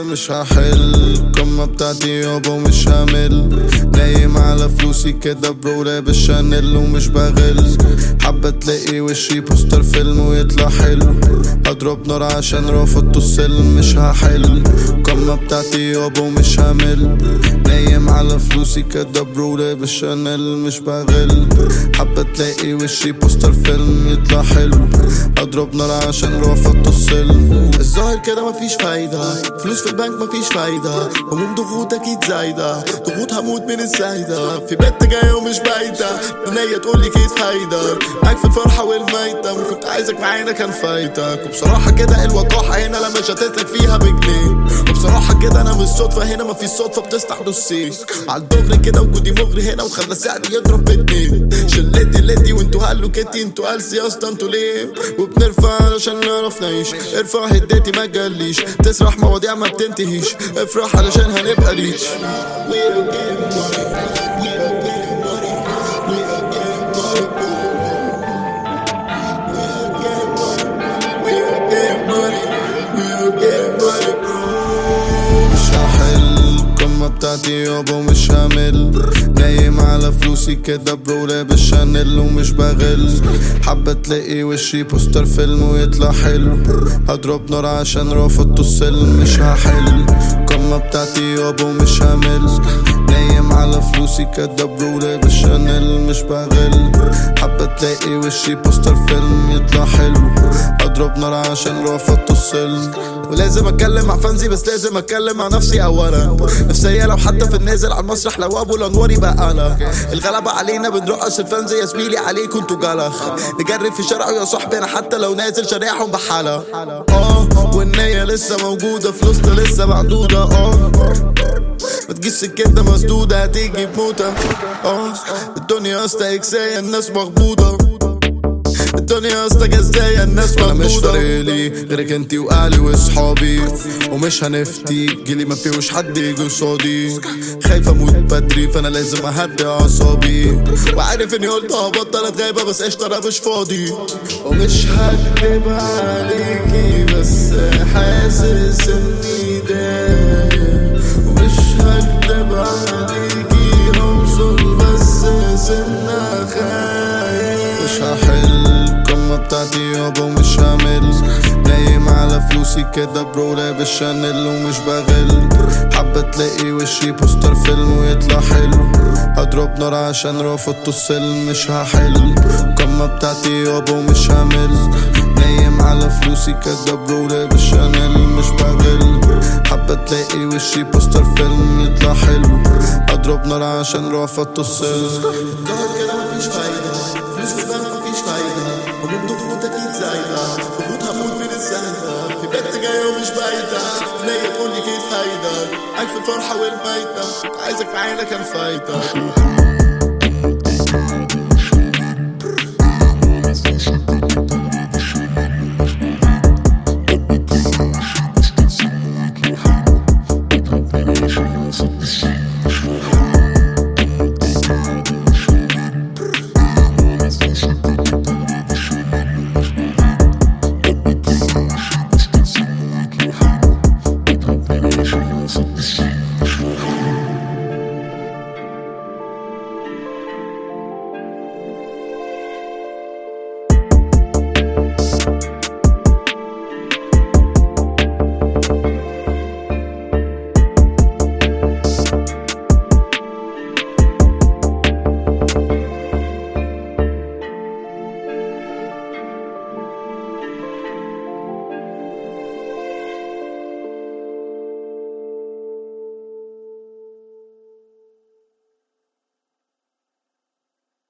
مش هحل القمة بتاعتي يابا ومش همل نايم على فلوسي كده برو لابس شانيل ومش بغل حابة تلاقي وشي بوستر فيلم ويطلع حلو هضرب نار عشان رافضت السلم مش هحل القمة بتاعتي يابا ومش همل نايم على فلوسي كده برو لابس شانيل مش بغل حابة تلاقي وشي بوستر فيلم يطلع حلو اضرب نار عشان رفضت السلم الظاهر كده مفيش فايدة فلوس في البنك مفيش فايدة هموم ضغوط اكيد زايدة ضغوط هموت من الزايدة في بنت جاية ومش بايتة دنيا تقول لي كيس فايدة معاك في الفرحة والميتة وكنت عايزك معانا كان فايتك وبصراحة كده الوضاحة هنا لما شتتك فيها بجنيه وبصراحة كده انا مش صدفة هنا مفيش صدفة بتسطح نصين على الدغري كده وجودي مغري هنا وخلى السعر يضرب باتنين شلتي لتي وانتوا هلو كتي انتوا قلسي يا اسطى انتوا ليه وبنرفع علشان نعرف نعيش ارفع هديتي ما تجليش تسرح مواضيع ما بتنتهيش افرح علشان هنبقى ريتش مش هحل القمة بتاعتي يابا ومش همل نايم على فلوسي كده برو لابس شانيل ومش بغل حابة تلاقي وشي بوستر فيلم ويطلع حلو هضرب نار عشان رافضت السلم مش هحل القمة بتاعتي يابا ومش همل نايم على فلوسي كده برو لابس شانيل مش بغل حابة تلاقي وشي بوستر فيلم يطلع حلو اضرب نار عشان رفضت السلم ولازم اتكلم مع فانزي بس لازم اتكلم مع نفسي اولا نفسية لو حتى في النازل على المسرح لو ابو الانوار يبقى انا الغلبة علينا بنرقص الفانزي يا زميلي عليكم انتوا جلخ نجرب في شارعه يا صاحبي انا حتى لو نازل شارعهم بحالة اه والنية لسه موجودة فلوسنا لسه معدودة اه ما تجيش سكتنا مسدودة هتيجي بموتة اه الدنيا استا اكساية الناس مخبوطة الدنيا استا جزاية الناس مخبوطة مش فارقلي غيرك انتي واهلي واصحابي ومش هنفتي جيلي ما فيهوش حد يجي قصادي خايف اموت بدري فانا لازم اهدي اعصابي وعارف اني قلت هبطل اتغيبة بس قشطة انا مش فاضي ومش هكدب عليكي بس حاسس اني دايق ومش هكدب عليكي هوصل بس سنة خايف مش هحل القمة بتاعتي يابا ومش همل نايم على فلوسي كده برو لابس شانيل ومش بغل حابة تلاقي وشي بوستر فيلم ويطلع حلو هضرب نار عشان رفضت السلم مش هحل القمة بتاعتي يابا ومش همل نايم على فلوسي كده برو لابس شانيل مش بغل حابة تلاقي وشي بوستر فيلم يطلع حلو اضرب نار عشان رفضت السلم ظهر كده مفيش فايدة فلوس في البنك مفيش فايدة هموم ضغوط اكيد زايدة ضغوط هموت من الزايدة في بنت جاية ومش بايتة نية تقول لي كيف فايدة عارف الفرحة والميتة عايزك معانا كان فايدة